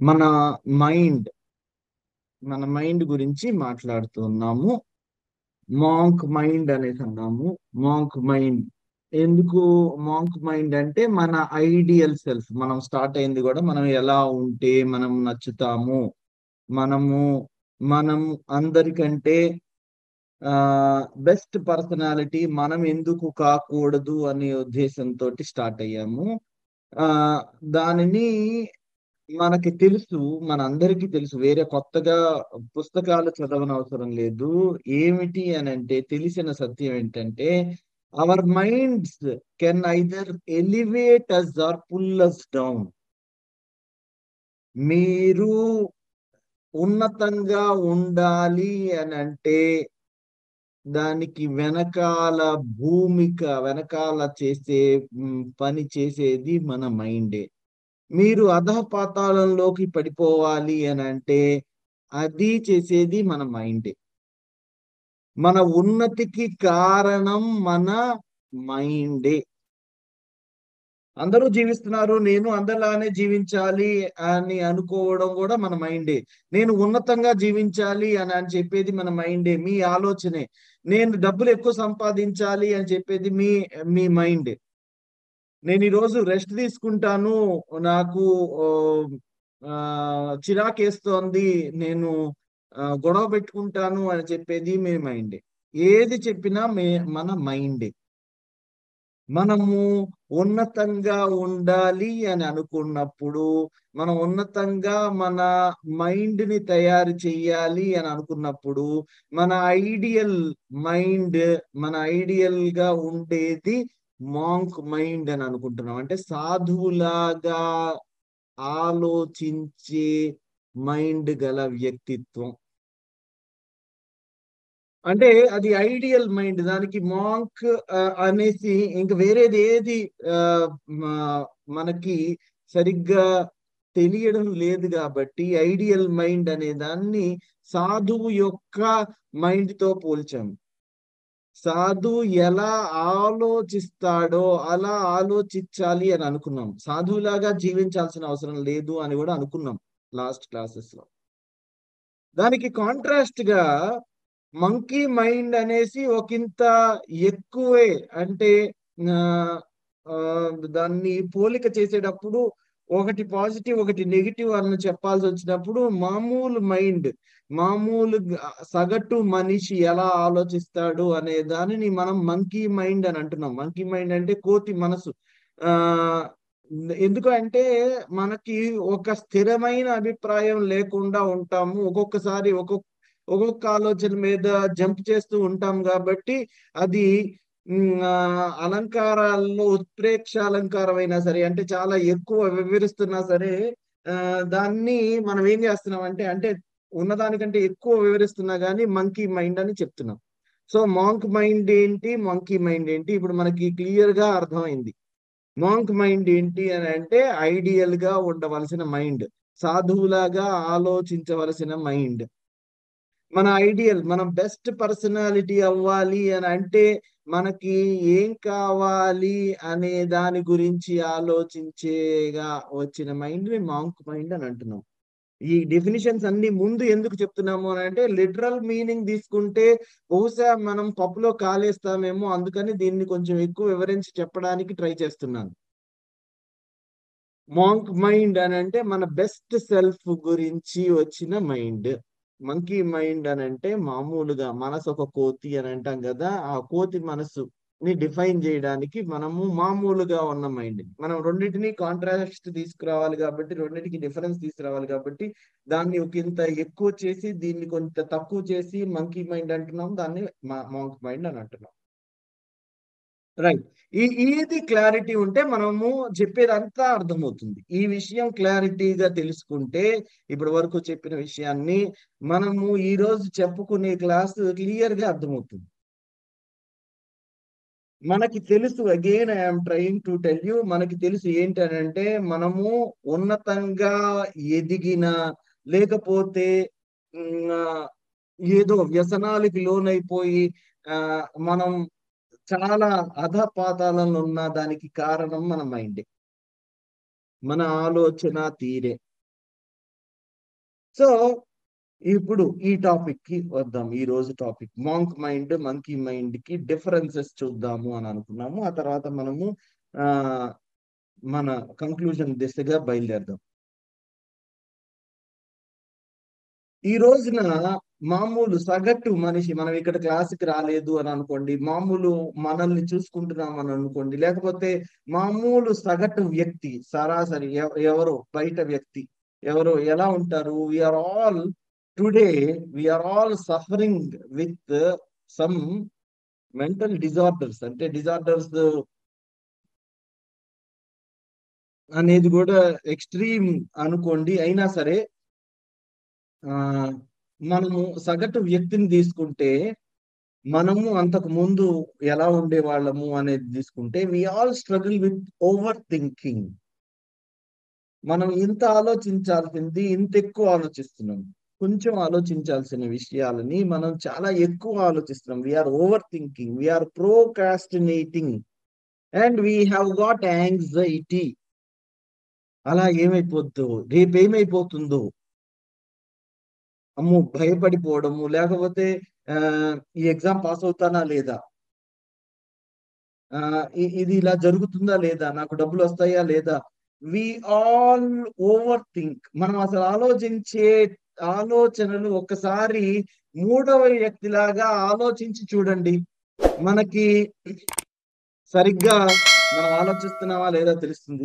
మన మైండ్ మన మైండ్ గురించి మాట్లాడుతున్నాము మాంక్ మైండ్ అనేసి అన్నాము మాంక్ మైండ్ ఎందుకు మాంక్ మైండ్ అంటే మన ఐడియల్ సెల్ఫ్ మనం స్టార్ట్ అయింది కూడా మనం ఎలా ఉంటే మనం నచ్చుతాము మనము మనం అందరికంటే ఆ బెస్ట్ పర్సనాలిటీ మనం ఎందుకు కాకూడదు అనే ఉద్దేశంతో స్టార్ట్ అయ్యాము ఆ దానిని మనకి తెలుసు మన అందరికీ తెలుసు వేరే కొత్తగా పుస్తకాలు చదవనవసరం లేదు ఏమిటి అని అంటే తెలిసిన సత్యం ఏంటంటే our minds can either elevate us or pull us down మీరు ఉన్నతంగా ఉండాలి అని అంటే దానికి వెనకాల భూమిక వెనకాల చేసే పని చేసేది మన మైండే మీరు అధపాతాళంలోకి పడిపోవాలి అని అంటే అది చేసేది మన మైండే మన ఉన్నతికి కారణం మన మైండే అందరూ జీవిస్తున్నారు నేను అందరిలానే జీవించాలి అని అనుకోవడం కూడా మన మైండే నేను ఉన్నతంగా జీవించాలి అని అని చెప్పేది మన మైండే మీ ఆలోచనే నేను డబ్బులు ఎక్కువ సంపాదించాలి అని చెప్పేది మీ మీ మైండ్ నేను ఈరోజు రెస్ట్ తీసుకుంటాను నాకు చిరాకేస్తోంది నేను గొడవ పెట్టుకుంటాను అని చెప్పేది మీ మైండే ఏది చెప్పినా మే మన మైండే మనము ఉన్నతంగా ఉండాలి అని అనుకున్నప్పుడు మనం ఉన్నతంగా మన మైండ్ ని తయారు చేయాలి అని అనుకున్నప్పుడు మన ఐడియల్ మైండ్ మన ఐడియల్ గా ఉండేది మాంక్ మైండ్ అని అనుకుంటున్నాం అంటే సాధువులాగా ఆలోచించే మైండ్ గల వ్యక్తిత్వం అంటే అది ఐడియల్ మైండ్ దానికి మాంక్ అనేసి ఇంక వేరేది ఏది మనకి సరిగ్గా తెలియడం లేదు కాబట్టి ఐడియల్ మైండ్ అనే దాన్ని సాధువు యొక్క మైండ్ తో పోల్చాము సాధు ఎలా ఆలోచిస్తాడో అలా ఆలోచించాలి అని అనుకున్నాం సాధువులాగా జీవించాల్సిన అవసరం లేదు అని కూడా అనుకున్నాం లాస్ట్ క్లాసెస్ లో దానికి కాంట్రాస్ట్ గా మంకీ మైండ్ అనేసి ఒకంత ఎక్కువే అంటే దాన్ని పోలిక చేసేటప్పుడు ఒకటి పాజిటివ్ ఒకటి నెగిటివ్ అని చెప్పాల్సి వచ్చినప్పుడు మామూలు మైండ్ మామూలు సగటు మనిషి ఎలా ఆలోచిస్తాడు అనే దానిని మనం మంకీ మైండ్ అని అంటున్నాం మంకీ మైండ్ అంటే కోతి మనసు ఆ ఎందుకంటే మనకి ఒక స్థిరమైన అభిప్రాయం లేకుండా ఉంటాము ఒక్కొక్కసారి ఒక్కొక్క ఒక్కొక్క ఆలోచన మీద జంప్ చేస్తూ ఉంటాం కాబట్టి అది అలంకారాల్లో ఉత్ప్రేక్ష అలంకారం అయినా సరే అంటే చాలా ఎక్కువ వివరిస్తున్నా సరే దాన్ని మనం ఏం చేస్తున్నాం అంటే అంటే ఉన్నదానికంటే ఎక్కువ వివరిస్తున్నా కానీ మంకీ మైండ్ అని చెప్తున్నాం సో మాంక్ మైండ్ ఏంటి మంకీ మైండ్ ఏంటి ఇప్పుడు మనకి క్లియర్ గా అర్థమైంది మాంక్ మైండ్ ఏంటి అని అంటే ఐడియల్ గా ఉండవలసిన మైండ్ సాధువులాగా ఆలోచించవలసిన మైండ్ మన ఐడియల్ మనం బెస్ట్ పర్సనాలిటీ అవ్వాలి అని అంటే మనకి ఏం కావాలి అనే దాని గురించి ఆలోచించేగా వచ్చిన మైండ్ ని మాంక్ మైండ్ అని అంటున్నాం ఈ డెఫినిషన్స్ అన్ని ముందు ఎందుకు చెప్తున్నాము అని అంటే లిటరల్ మీనింగ్ తీసుకుంటే బహుశా మనం పప్పులో కాలేస్తామేమో అందుకని దీన్ని కొంచెం ఎక్కువ వివరించి చెప్పడానికి ట్రై చేస్తున్నాను మాంక్ మైండ్ అని అంటే మన బెస్ట్ సెల్ఫ్ గురించి వచ్చిన మైండ్ మంకీ మైండ్ అని అంటే మామూలుగా మనసు ఒక కోతి అని అంటాం కదా ఆ కోతి మనసు ని డిఫైన్ చేయడానికి మనము మామూలుగా ఉన్న మైండ్ మనం రెండింటిని కాంట్రాస్ట్ తీసుకురావాలి కాబట్టి రెండింటికి డిఫరెన్స్ తీసుకురావాలి కాబట్టి దాన్ని ఒక ఇంత ఎక్కువ చేసి దీన్ని కొంత తక్కువ చేసి మంకీ మైండ్ అంటున్నాం దాన్ని మాంక్ మైండ్ అని అంటున్నాం రైట్ ఈ ఇది క్లారిటీ ఉంటే మనము చెప్పేదంతా అర్థమవుతుంది ఈ విషయం క్లారిటీగా తెలుసుకుంటే ఇప్పటి వరకు చెప్పిన విషయాన్ని మనము ఈ రోజు చెప్పుకునే క్లాస్ క్లియర్ గా అర్థమవుతుంది మనకి తెలుసు again I'm trying to tell you మనకి తెలుసు ఏంటనంటే మనము ఉన్నతంగా ఎదిగిన లేకపోతే ఏదో వ్యసనాలకి లోనైపోయి ఆ మనం చాలా అధపాతాలలో ఉన్న దానికి కారణం మన మైండే మన ఆలోచన తీరే సో ఇప్పుడు ఈ టాపిక్ కి వద్దాం ఈ రోజు topic monk mind monkey mind కి డిఫరెన్సెస్ చూద్దాము అని అనుకున్నాము ఆ తర్వాత మనము ఆ మన కంక్లూజన్ దిశగా బయలుదేరదాం ఈ రోజున మామూలు సగటు మనిషి మనం ఇక్కడ క్లాస్కి రాలేదు అని అనుకోండి మామూలు మనల్ని చూసుకుంటున్నాం అని అనుకోండి లేకపోతే మామూలు సగటు వ్యక్తి సరాసరి ఎవ- ఎవరో బయట వ్యక్తి ఎవరో ఎలా ఉంటారు we're all today we're all suffering with some mental disorders అంటే డిజార్డర్స్ అనేది కూడా ఎక్స్ట్రీమ్ అనుకోండి అయినా సరే ఆ మనము సగటు వ్యక్తిని తీసుకుంటే మనము అంతకు ముందు ఎలా ఉండేవాళ్ళము అనేది తీసుకుంటే we all struggle with overthinking మనం ఇంత ఆలోచించాల్సింది ఇంత ఎక్కువ ఆలోచిస్తున్నాం కొంచెం ఆలోచించాల్సిన విషయాలని మనం చాలా ఎక్కువ ఆలోచిస్తున్నాం we're overthinking we're procrastinating and we have got anxiety అలా ఏమైపోద్దో రేపు ఏమైపోతుందో అమ్మో భయపడిపోవడము లేకపోతే ఆ ఈ ఎగ్జామ్ పాస్ అవుతానా లేదా ఆ ఇ- ఇది ఇలా జరుగుతుందా లేదా నాకు డబ్బులు వస్తాయా లేదా వి ఆల్ ఓవర్ థింక్ మనం అసలు ఆలోచించే ఆలోచనలు ఒక్కసారి మూడవ వ్యక్తిలాగా ఆలోచించి చూడండి మనకి సరిగ్గా మనం ఆలోచిస్తున్నావా లేదా తెలుస్తుంది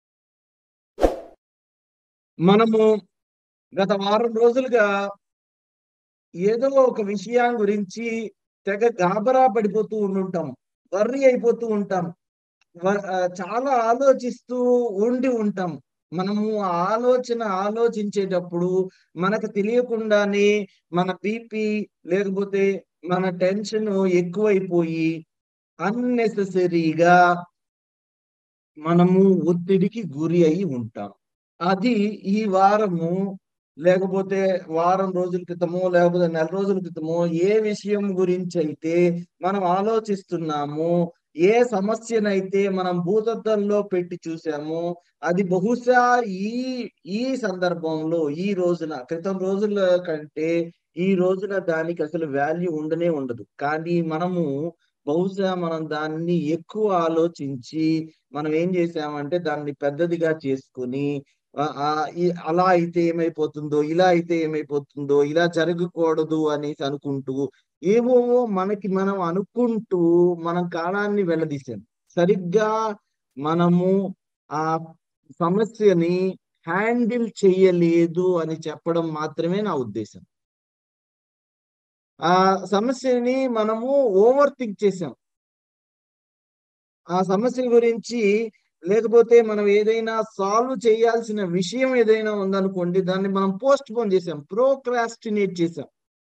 మనము గత వారం రోజులుగా ఏదో ఒక విషయం గురించి తెగ గాబరా పడిపోతూ ఉండుంటాం వర్రీ అయిపోతూ ఉంటాం వ- ఆ, చాలా ఆలోచిస్తూ ఉండి ఉంటాం మనము ఆ ఆలోచన ఆలోచించేటప్పుడు మనకు తెలియకుండానే మన బీపీ లేకపోతే మన టెన్షన్ ఎక్కువైపోయి అన్నెసెసరీగా మనము ఒత్తిడికి గురి అయి ఉంటాం అది ఈ వారము లేకపోతే వారం రోజుల క్రితమో లేకపోతే నెల రోజుల క్రితమో ఏ విషయం గురించి అయితే మనం ఆలోచిస్తున్నామో ఏ సమస్యనైతే మనం భూతద్దంలో పెట్టి చూసామో అది బహుశా ఈ ఈ సందర్భంలో ఈ రోజున క్రితం రోజుల కంటే ఈ రోజున దానికి అసలు వాల్యూ ఉండనే ఉండదు కానీ మనము బహుశా మనం దాన్ని ఎక్కువ ఆలోచించి మనం ఏం చేసామంటే దాన్ని పెద్దదిగా చేసుకుని ఆ, ఆ, ఈ- అలా అయితే ఏమైపోతుందో ఇలా అయితే ఏమైపోతుందో ఇలా జరగకూడదు అనేసి అనుకుంటూ ఏవో మనకి మనం అనుకుంటూ మనం కాలాన్ని వెళ్ళదీసాం సరిగ్గా మనము ఆ సమస్యని హ్యాండిల్ చేయలేదు అని చెప్పడం మాత్రమే నా ఉద్దేశం ఆ సమస్యని మనము ఓవర్ థింక్ చేసాం ఆ సమస్య గురించి లేకపోతే మనం ఏదైనా సాల్వ్ చేయాల్సిన విషయం ఏదైనా ఉందనుకోండి దాన్ని మనం పోస్ట్ పోన్ చేసాం ప్రోక్రాస్టినేట్ చేసాం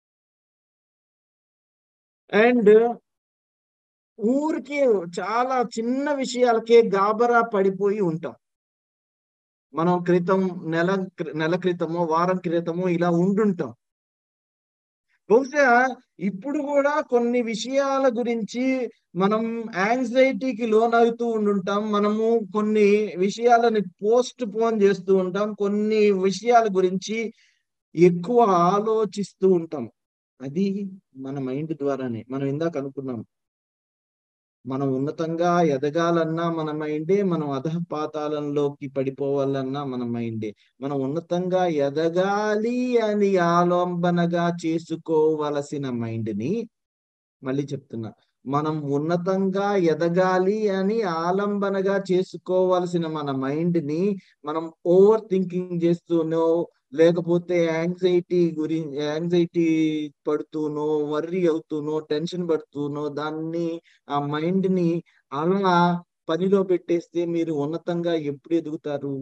అండ్ ఊరికే చాలా చిన్న విషయాలకే గాబరా పడిపోయి ఉంటాం మనం క్రితం నెల క్రి- నెల క్రితమో వారం క్రితమో ఇలా ఉండుంటాం బహుశా ఇప్పుడు కూడా కొన్ని విషయాల గురించి మనం యాంగ్జైటీకి లోనవుతూ ఉండుంటాం మనము కొన్ని విషయాలని పోస్ట్ పోన్ చేస్తూ ఉంటాం కొన్ని విషయాల గురించి ఎక్కువ ఆలోచిస్తూ ఉంటాం అది మన మైండ్ ద్వారానే మనం ఇందాక అనుకున్నాం మనం ఉన్నతంగా ఎదగాలన్నా మన మైండే మనం అధపాతాళంలోకి పడిపోవాలన్నా మన మైండే మనం ఉన్నతంగా ఎదగాలి అని ఆలంబనగా చేసుకోవలసిన మైండ్ని మళ్ళీ చెప్తున్నా మనం ఉన్నతంగా ఎదగాలి అని ఆలంబనగా చేసుకోవాల్సిన మన మైండ్ ని మనం ఓవర్ థింకింగ్ చేస్తూనో లేకపోతే యాంగ్జైటీ గురించి యాంగ్జైటీ పడుతూనో వర్రీ అవుతూనో టెన్షన్ పడుతూనో దాన్ని ఆ మైండ్ ని అలా పనిలో పెట్టేస్తే మీరు ఉన్నతంగా ఎప్పుడు ఎదుగుతారు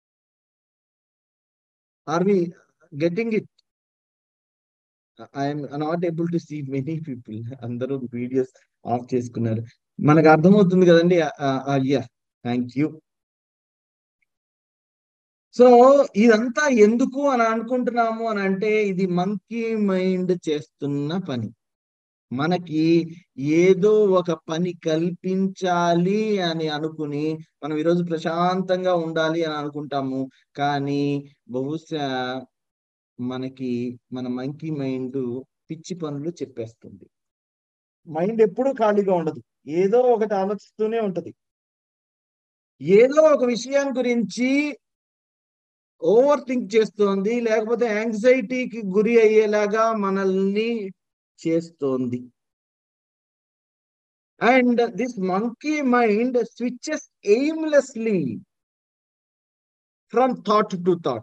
are we getting it I'm not able to see many people అందరూ వీడియోస్ ఆఫ్ చేసుకున్నారు మనకు అర్థమవుతుంది కదండి అయ్యా థ్యాంక్ యూ సో ఇదంతా ఎందుకు అని అనుకుంటున్నాము అని అంటే ఇది మంకీ మైండ్ చేస్తున్న పని మనకి ఏదో ఒక పని కల్పించాలి అని అనుకుని మనం ఈరోజు ప్రశాంతంగా ఉండాలి అని అనుకుంటాము కానీ బహుశా మనకి మన మంకీ మైండ్ పిచ్చి పనులు చెప్పేస్తుంది మైండ్ ఎప్పుడూ ఖాళీగా ఉండదు ఏదో ఒకటి ఆలోచిస్తూనే ఉంటది ఏదో ఒక విషయం గురించి ఓవర్ థింక్ చేస్తోంది లేకపోతే యాంగ్జైటీకి గురి అయ్యేలాగా మనల్ని చేస్తోంది and this monkey mind switches aimlessly from thought to thought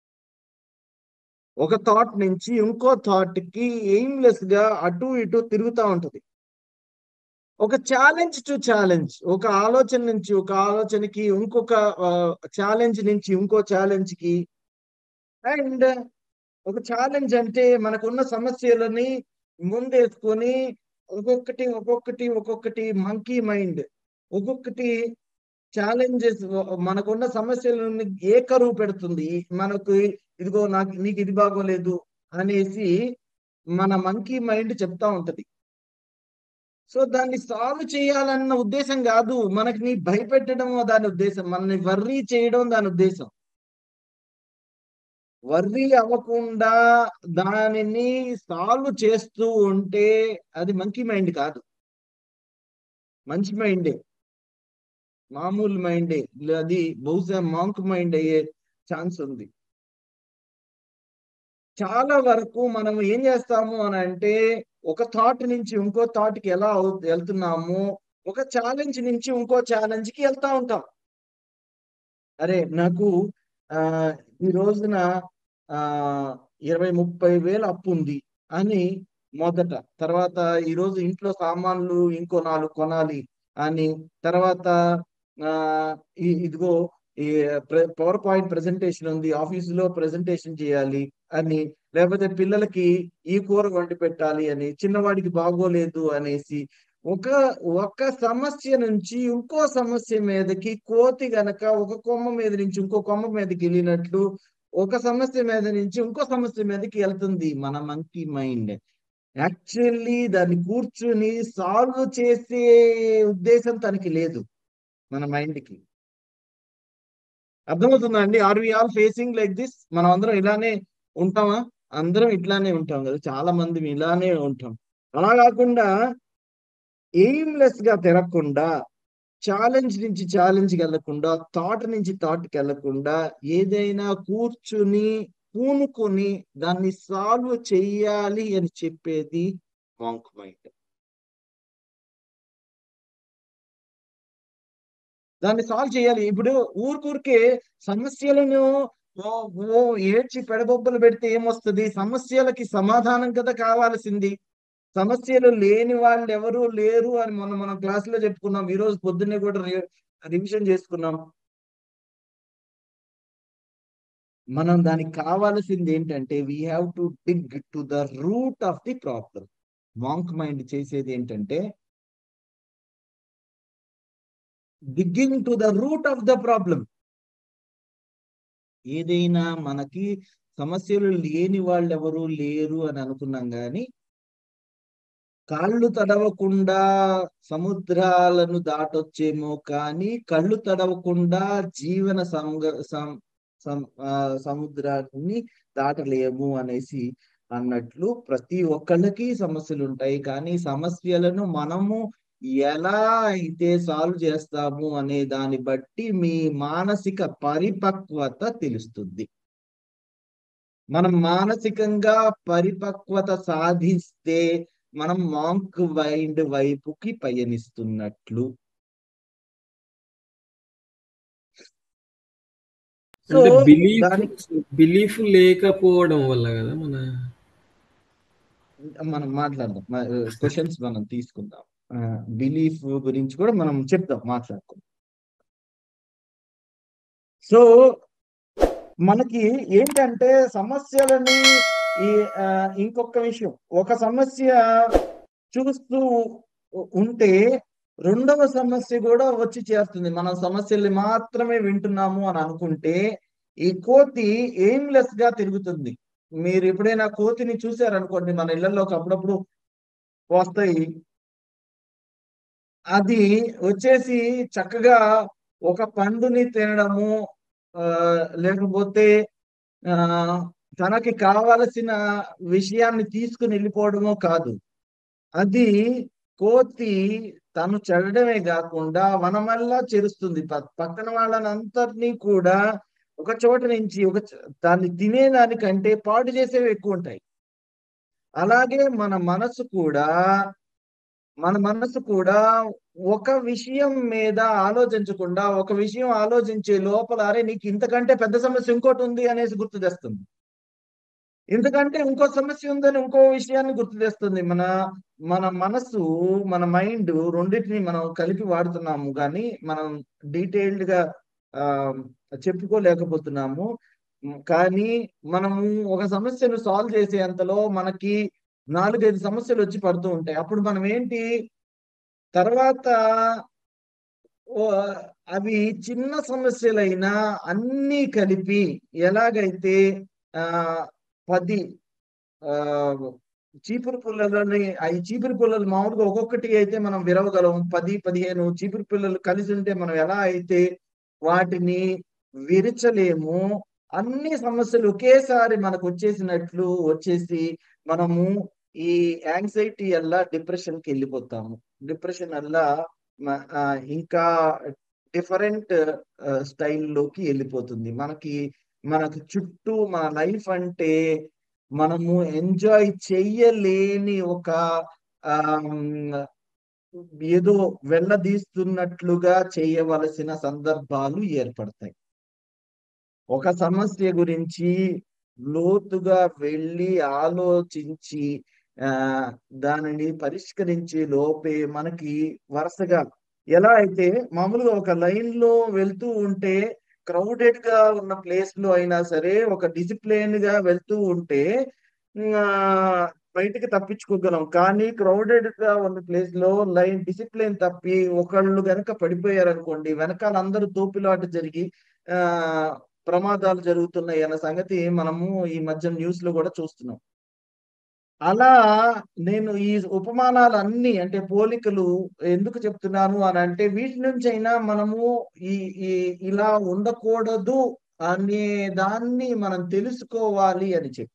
ఒక థాట్ నుంచి ఇంకో థాట్ కి ఎయిమ్లెస్ గా అటు ఇటు తిరుగుతూ ఉంటది ఒక ఛాలెంజ్ టు ఛాలెంజ్ ఒక ఆలోచన నుంచి ఒక ఆలోచనకి ఇంకొక ఛాలెంజ్ నుంచి ఇంకో ఛాలెంజ్ కి అండ్ ఒక ఛాలెంజ్ అంటే మనకున్న సమస్యలని ముందేసుకొని ఒక్కొక్కటి ఒక్కొక్కటి ఒక్కొక్కటి మంకీ మైండ్ ఒక్కొక్కటి ఛాలెంజెస్ మనకున్న సమస్యలను ఏకరువు పెడుతుంది మనకు ఇదిగో నాకు నీకు ఇది బాగోలేదు అనేసి మన మంకీ మైండ్ చెప్తా ఉంటది సో దాన్ని సాల్వ్ చేయాలన్న ఉద్దేశం కాదు మనకి నీ భయపెట్టడం దాని ఉద్దేశం మనల్ని వర్రీ చేయడం దాని ఉద్దేశం వర్రీ అవ్వకుండా దానిని సాల్వ్ చేస్తూ ఉంటే అది మంకీ మైండ్ కాదు మంచి మైండే మామూలు మైండే అది బహుశా మాంక్ మైండ్ అయ్యే ఛాన్స్ ఉంది చాలా వరకు మనం ఏం చేస్తాము అని అంటే ఒక థాట్ నుంచి ఇంకో థాట్ కి ఎలా వెళ్తున్నాము ఒక ఛాలెంజ్ నుంచి ఇంకో ఛాలెంజ్ కి వెళ్తా ఉంటాం అరే నాకు ఆ ఈ రోజున ఆ ఇరవై ముప్పై వేలు అప్పు ఉంది అని మొదట తర్వాత ఈ రోజు ఇంట్లో సామాన్లు ఇంకో నాలుగు కొనాలి అని తర్వాత ఆ ఇదిగో ఈ పవర్ పాయింట్ ప్రెజెంటేషన్ ఉంది ఆఫీసులో ప్రెజెంటేషన్ చేయాలి అని లేకపోతే పిల్లలకి ఈ కూర వండి పెట్టాలి అని చిన్నవాడికి బాగోలేదు అనేసి ఒక ఒక సమస్య నుంచి ఇంకో సమస్య మీదకి కోతి గనక ఒక కొమ్మ మీద నుంచి ఇంకో కొమ్మ మీదకి వెళ్ళినట్లు ఒక సమస్య మీద నుంచి ఇంకో సమస్య మీదకి వెళ్తుంది మన మంకీ మైండ్ యాక్చువల్లీ దాన్ని కూర్చుని సాల్వ్ చేసే ఉద్దేశం తనకి లేదు మన మైండ్ కి అర్థమవుతుందా అండి are we all facing like this మనం అందరం ఇలానే ఉంటామా అందరం ఇట్లానే ఉంటాం కదా చాలా మంది ఇలానే ఉంటాం అలా కాకుండా ఎయిమ్లెస్ గా తిరగకుండా ఛాలెంజ్ నుంచి ఛాలెంజ్ వెళ్ళకుండా థాట్ నుంచి థాట్కి వెళ్ళకుండా ఏదైనా కూర్చుని పూనుకొని దాన్ని సాల్వ్ చెయ్యాలి అని చెప్పేది మాంక్ మైండ్ దాన్ని సాల్వ్ చేయాలి ఇప్పుడు ఊరికూరికే సమస్యలను ఓ ఓ ఏడ్చి పెడబొబ్బలు పెడితే ఏమొస్తుంది సమస్యలకి సమాధానం కదా కావాల్సింది సమస్యలు లేని వాళ్ళు ఎవరు లేరు అని మొన్న మనం క్లాస్ లో చెప్పుకున్నాం ఈ రోజు పొద్దున్నే కూడా రివిజన్ చేసుకున్నాం మనం దానికి కావాల్సింది ఏంటంటే we have to dig to the root of the problem monk mind చేసేది ఏంటంటే digging to the root of the problem ఏదైనా మనకి సమస్యలు లేని వాళ్ళు ఎవరు లేరు అని అనుకున్నాం కానీ కాళ్ళు తడవకుండా సముద్రాలను దాటొచ్చేమో కానీ కళ్ళు తడవకుండా జీవన సంగ సముద్రాన్ని దాటలేము అనేసి అన్నట్లు ప్రతి ఒక్కళ్ళకి సమస్యలు ఉంటాయి కానీ సమస్యలను మనము ఎలా అయితే సాల్వ్ చేస్తాము అనే దాన్ని బట్టి మీ మానసిక పరిపక్వత తెలుస్తుంది మనం మానసికంగా పరిపక్వత సాధిస్తే మనం మాంక్ వైండ్ వైపుకి పయనిస్తున్నట్లు సో అంటే బిలీఫ్ దానికి బిలీఫ్ లేకపోవడం వల్ల కదా మన మనం మాట్లాడదాం క్వశ్చన్స్ మనం తీసుకుందాం బిలీఫ్ గురించి కూడా మనం చెప్దాం మాట్లాడుకుందాం సో మనకి ఏంటంటే సమస్యలని ఈ ఆ, ఇంకొక విషయం ఒక సమస్య చూస్తూ ఉంటే రెండవ సమస్య కూడా వచ్చి చేస్తుంది మనం సమస్యల్ని మాత్రమే వింటున్నాము అని అనుకుంటే ఈ కోతి ఎయిమ్లెస్ గా తిరుగుతుంది మీరు ఎప్పుడైనా కోతిని చూసారనుకోండి మన ఇళ్లలోకి అప్పుడప్పుడు వస్తాయి అది వచ్చేసి చక్కగా ఒక పండుని తినడము ఆ, లేకపోతే ఆ తనకి కావలసిన విషయాన్ని తీసుకుని వెళ్ళిపోవడమో కాదు అది కోతి తను చెడడమే కాకుండా వనమల్లా చెరుస్తుంది ప- పక్కన వాళ్ళని అంతటినీ కూడా ఒక చోట నుంచి ఒక చ- దాన్ని తినేదానికంటే పాడు చేసేవి ఎక్కువ ఉంటాయి అలాగే మన మనసు కూడా మన మనసు కూడా ఒక విషయం మీద ఆలోచించకుండా ఒక విషయం ఆలోచించే లోపల అరే నీకు ఇంతకంటే పెద్ద సమస్య ఇంకోటి ఉంది అనేసి గుర్తు తెస్తుంది ఎందుకంటే ఇంకో సమస్య ఉందని ఇంకో విషయాన్ని గుర్తు తెస్తుంది మన మన మనసు మన మైండ్ రెండింటిని మనం కలిపి వాడుతున్నాము కానీ మనం డీటెయిల్డ్ గా ఆ చెప్పుకోలేకపోతున్నాము ఉమ్, కానీ మనము ఒక సమస్యను సాల్వ్ చేసే అంతలో మనకి నాలుగైదు సమస్యలు వచ్చి పడుతూ ఉంటాయి అప్పుడు మనం ఏంటి తర్వాత ఓ అవి చిన్న సమస్యలైనా అన్నీ కలిపి ఎలాగైతే ఆ పది ఆ చీపురు పుల్లలని అవి చీపురు పుల్లలు మామూలుగా ఒక్కొక్కటి అయితే మనం విరవగలం పది పదిహేను చీపురు పుల్లలు కలిసి ఉంటే మనం ఎలా అయితే వాటిని విరచలేము అన్ని సమస్యలు ఒకేసారి మనకు వచ్చేసినట్లు వచ్చేసి మనము ఈ యాంగ్జైటీ వల్ల డిప్రెషన్ కి వెళ్ళిపోతాము డిప్రెషన్ వల్ల మ- ఆ, ఇంకా డిఫరెంట్ స్టైల్లోకి వెళ్ళిపోతుంది మనకి మనకు చుట్టూ మన లైఫ్ అంటే మనము ఎంజాయ్ చెయ్యలేని ఒక ఆమ్, ఏదో వెళ్ళదీస్తున్నట్లుగా చేయవలసిన సందర్భాలు ఏర్పడతాయి ఒక సమస్య గురించి లోతుగా వెళ్ళి ఆలోచించి ఆ దానిని పరిష్కరించే లోపే మనకి వరుసగా ఎలా అయితే మామూలుగా ఒక లైన్ లో వెళ్తూ ఉంటే క్రౌడెడ్ గా ఉన్న ప్లేస్ లో అయినా సరే ఒక డిసిప్లిన్ గా వెళ్తూ ఉంటే ఆ, బయటికి తప్పించుకోగలం కానీ క్రౌడెడ్ గా ఉన్న ప్లేస్ లో లైన్ డిసిప్లిన్ తప్పి ఒకళ్ళు గనక పడిపోయారు అనుకోండి వెనకాల అందరూ తోపులాట జరిగి ఆ ప్రమాదాలు జరుగుతున్నాయి అన్న సంగతి మనము ఈ మధ్య న్యూస్ లో కూడా చూస్తున్నాం అలా నేను ఈ ఉపమానాలు అన్ని అంటే పోలికలు ఎందుకు చెప్తున్నాను అని అంటే వీటి నుంచి అయినా మనము ఈ ఈ ఇలా ఉండకూడదు అనే దాన్ని మనం తెలుసుకోవాలి అని చెప్పి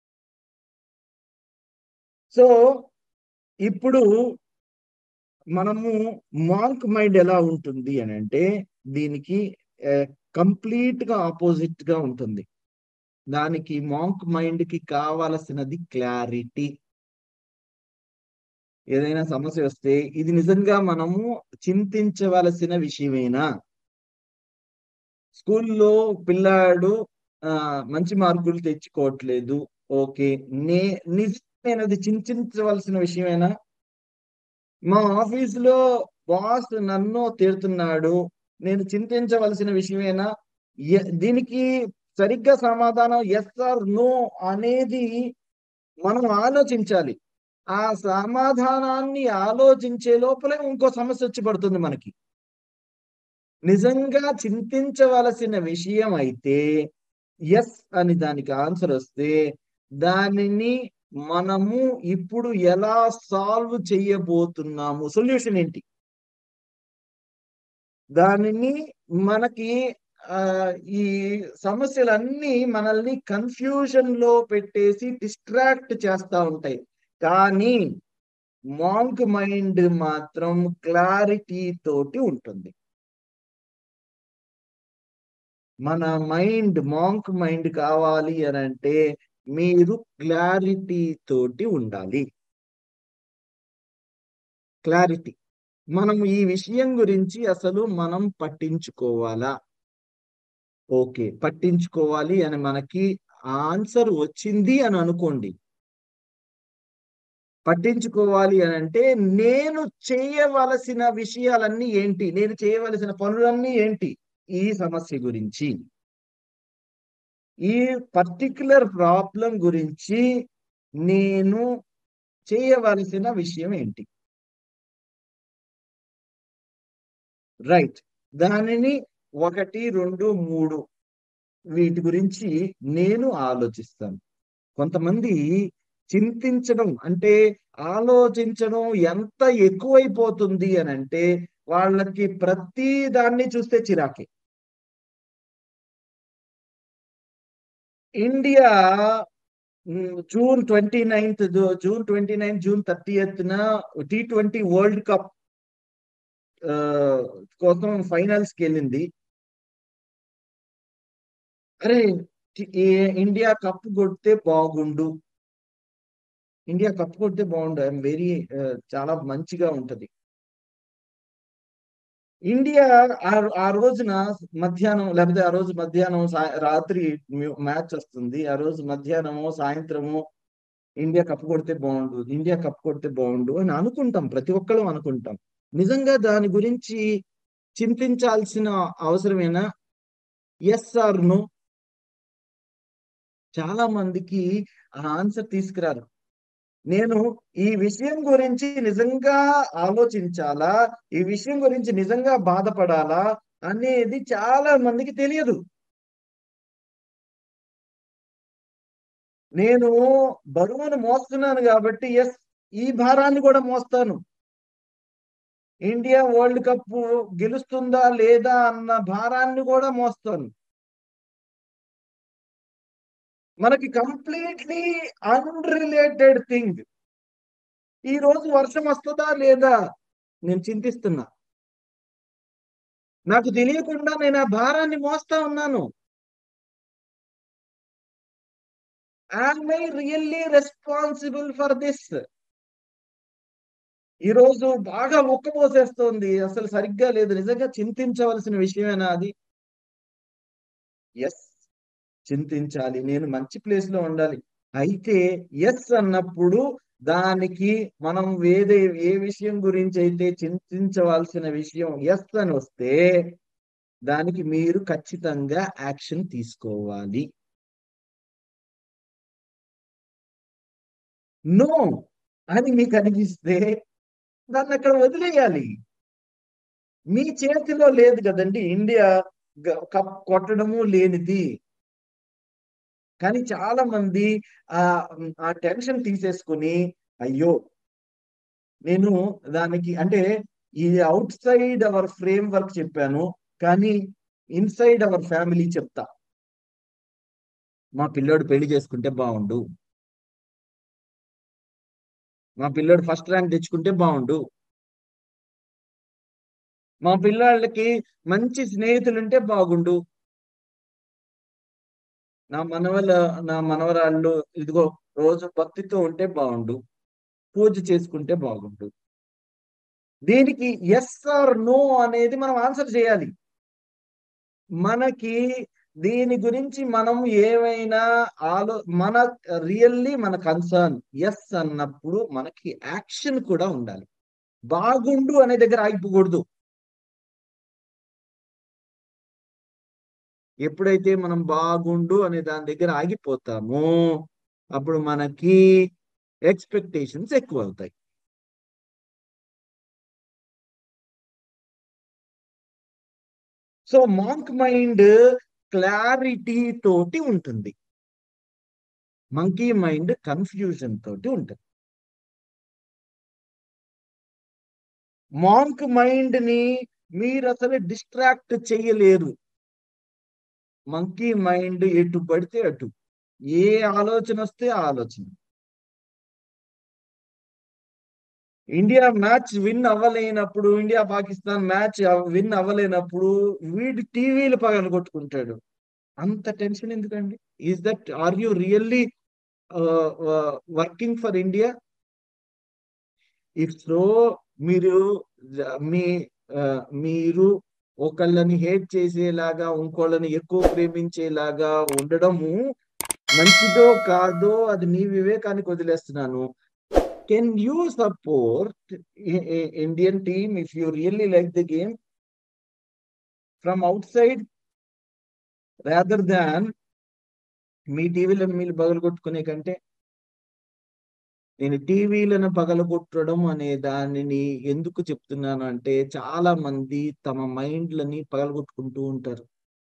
సో ఇప్పుడు మనము మాంక్ మైండ్ ఎలా ఉంటుంది అని అంటే దీనికి కంప్లీట్ గా ఆపోజిట్ గా ఉంటుంది దానికి మాంక్ మైండ్ కి కావలసినది క్లారిటీ ఏదైనా సమస్య వస్తే ఇది నిజంగా మనము చింతించవలసిన విషయమేనా స్కూల్లో పిల్లాడు ఆ మంచి మార్కులు తెచ్చుకోవట్లేదు ఓకే నే నిజమైనది చింతించవలసిన విషయమేనా మా ఆఫీసులో బాస్ నన్ను తిడుతున్నాడు నేను చింతించవలసిన విషయమేనా ఎ- దీనికి సరిగ్గా సమాధానం ఎస్ ఆర్ నో అనేది మనం ఆలోచించాలి ఆ సమాధానాన్ని ఆలోచించే లోపలే ఇంకో సమస్య వచ్చి పడుతుంది మనకి నిజంగా చింతించవలసిన విషయం అయితే ఎస్ అని దానికి ఆన్సర్ వస్తే దానిని మనము ఇప్పుడు ఎలా సాల్వ్ చేయబోతున్నాము సొల్యూషన్ ఏంటి దానిని మనకి ఆ ఈ సమస్యలన్నీ మనల్ని కన్ఫ్యూజన్ లో పెట్టేసి డిస్ట్రాక్ట్ చేస్తా ఉంటాయి కానీ మాంక్ మైండ్ మాత్రం క్లారిటీ తోటి ఉంటుంది మన మైండ్ మాంక్ మైండ్ కావాలి అని అంటే మీరు క్లారిటీ తోటి ఉండాలి క్లారిటీ మనం ఈ విషయం గురించి అసలు మనం పట్టించుకోవాలా ఓకే పట్టించుకోవాలి అని మనకి ఆన్సర్ వచ్చింది అని అనుకోండి పట్టించుకోవాలి అని అంటే నేను చేయవలసిన విషయాలన్నీ ఏంటి నేను చేయవలసిన పనులన్నీ ఏంటి ఈ సమస్య గురించి ఈ పర్టికులర్ ప్రాబ్లం గురించి నేను చేయవలసిన విషయం ఏంటి రైట్ దానిని ఒకటి రెండు మూడు వీటి గురించి నేను ఆలోచిస్తాను కొంతమంది చింతించడం అంటే ఆలోచించడం ఎంత ఎక్కువైపోతుంది అని అంటే వాళ్ళకి ప్రతి దాన్ని చూస్తే చిరాకే India hmm, June twenty ninth June twenty ninth June thirty ఎత్న టీ ట్వంటీ వరల్డ్ కప్ ఆ, కోసం ఫైనల్స్ కి వెళ్ళింది అరే టి- ఈ ఇండియా కప్ కొడితే బాగుండు ఇండియా కప్ కొడితే బాగుండు ఐఎమ్ వెరీ చాలా మంచిగా ఉంటది ఇండియా ఆ ఆ రోజున మధ్యాహ్నం లేకపోతే ఆ రోజు మధ్యాహ్నం సా- రాత్రి మ్యాచ్ వస్తుంది ఆ రోజు మధ్యాహ్నము సాయంత్రము ఇండియా కప్ కొడితే బాగుండు ఇండియా కప్ కొడితే బాగుండు అని అనుకుంటాం ప్రతి ఒక్కరు అనుకుంటాం నిజంగా దాని గురించి చింతించాల్సిన అవసరమేనా ఎస్ ఆర్ నో చాలా మందికి ఆ ఆన్సర్ తీసుకురారు నేను ఈ విషయం గురించి నిజంగా ఆలోచించాలా ఈ విషయం గురించి నిజంగా బాధపడాలా అనేది చాలా మందికి తెలియదు నేను బరువును మోస్తున్నాను కాబట్టి ఎస్ ఈ భారాన్ని కూడా మోస్తాను ఇండియా వరల్డ్ కప్ గెలుస్తుందా లేదా అన్న భారాన్ని కూడా మోస్తాను మనకి కంప్లీట్లీ అన్రిలేటెడ్ థింగ్ ఈ రోజు వర్షం వస్తుందా లేదా నేను చింతిస్తున్నా నాకు తెలియకుండా నేను ఆ భారాన్ని మోస్తా ఉన్నాను I'm I really responsible for this ఈ రోజు బాగా ఉక్కపోసేస్తోంది అసలు సరిగ్గా లేదు నిజంగా చింతించవలసిన విషయమేనా అది ఎస్ చింతించాలి నేను మంచి ప్లేస్ లో ఉండాలి అయితే ఎస్ అన్నప్పుడు దానికి మనం ఏదే ఏ విషయం గురించి అయితే చింతించవలసిన విషయం ఎస్ అని వస్తే దానికి మీరు ఖచ్చితంగా యాక్షన్ తీసుకోవాలి నో అని మీకు అనిపిస్తే దాన్ని అక్కడ వదిలేయాలి మీ చేతిలో లేదు కదండి ఇండియా గ- కప్ కొట్టడము లేనిది కానీ చాలా మంది ఆ ఆ టెన్షన్ తీసేసుకుని అయ్యో నేను దానికి అంటే ఇది outside our framework చెప్పాను కానీ ఇన్సైడ్ అవర్ ఫ్యామిలీ చెప్తా మా పిల్లోడు పెళ్లి చేసుకుంటే బాగుండు మా పిల్లోడు ఫస్ట్ ర్యాంక్ తెచ్చుకుంటే బాగుండు మా పిల్లాళ్ళకి మంచి స్నేహితులు ఉంటే బాగుండు నా మనవల నా మనవరాళ్ళు ఇదిగో రోజు భక్తితో ఉంటే బాగుండు పూజ చేసుకుంటే బాగుండు దీనికి ఎస్ ఆర్ నో అనేది మనం ఆన్సర్ చేయాలి మనకి దీని గురించి మనం ఏమైనా ఆలో మన రియల్లీ మన కన్సర్న్ ఎస్ అన్నప్పుడు మనకి యాక్షన్ కూడా ఉండాలి బాగుండు అనే దగ్గర ఆగిపోకూడదు ఎప్పుడైతే మనం బాగుండు అనే దాని దగ్గర ఆగిపోతామో అప్పుడు మనకి ఎక్స్పెక్టేషన్స్ ఎక్కువ అవుతాయి సో మాంక్ మైండ్ క్లారిటీ తోటి ఉంటుంది మంకీ మైండ్ కన్ఫ్యూజన్ తోటి ఉంటుంది మాంక్ మైండ్ ని మీరు అసలు డిస్ట్రాక్ట్ చేయలేరు మంకీ మైండ్ ఎటు పడితే అటు ఏ ఆలోచన వస్తే ఆ ఆలోచన ఇండియా మ్యాచ్ విన్ అవ్వలేనప్పుడు ఇండియా పాకిస్తాన్ మ్యాచ్ విన్ అవ్వలేనప్పుడు వీడి టీవీలు పగల కొట్టుకుంటాడు అంత టెన్షన్ ఎందుకండి is that are you really working for India if so మీరు మీ మీరు ఒకళ్ళని హేట్ చేసేలాగా ఇంకోళ్ళని ఎక్కువ ప్రేమించేలాగా ఉండడము మంచిదో కాదో అది నీ వివేకానికి వదిలేస్తున్నాను can you support Indian team if you really like the game from outside rather than మీ టీవీలో మీరు పగలగొట్టుకునే కంటే నేను టీవీలను పగలగొట్టడం అనే దానిని ఎందుకు చెప్తున్నాను అంటే చాలా మంది తమ మైండ్లని పగలగొట్టుకుంటూ ఉంటారు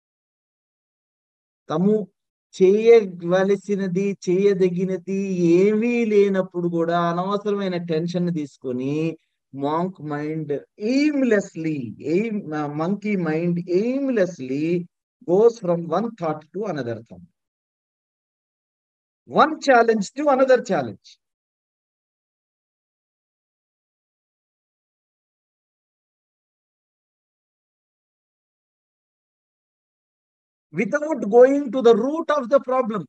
తము చేయవలసినది చేయదగినది ఏమీ లేనప్పుడు కూడా అనవసరమైన టెన్షన్ తీసుకొని monk mind aimlessly aim monkey mind aimlessly goes from one thought to another thought one challenge to another challenge. Without going to the root of the problem.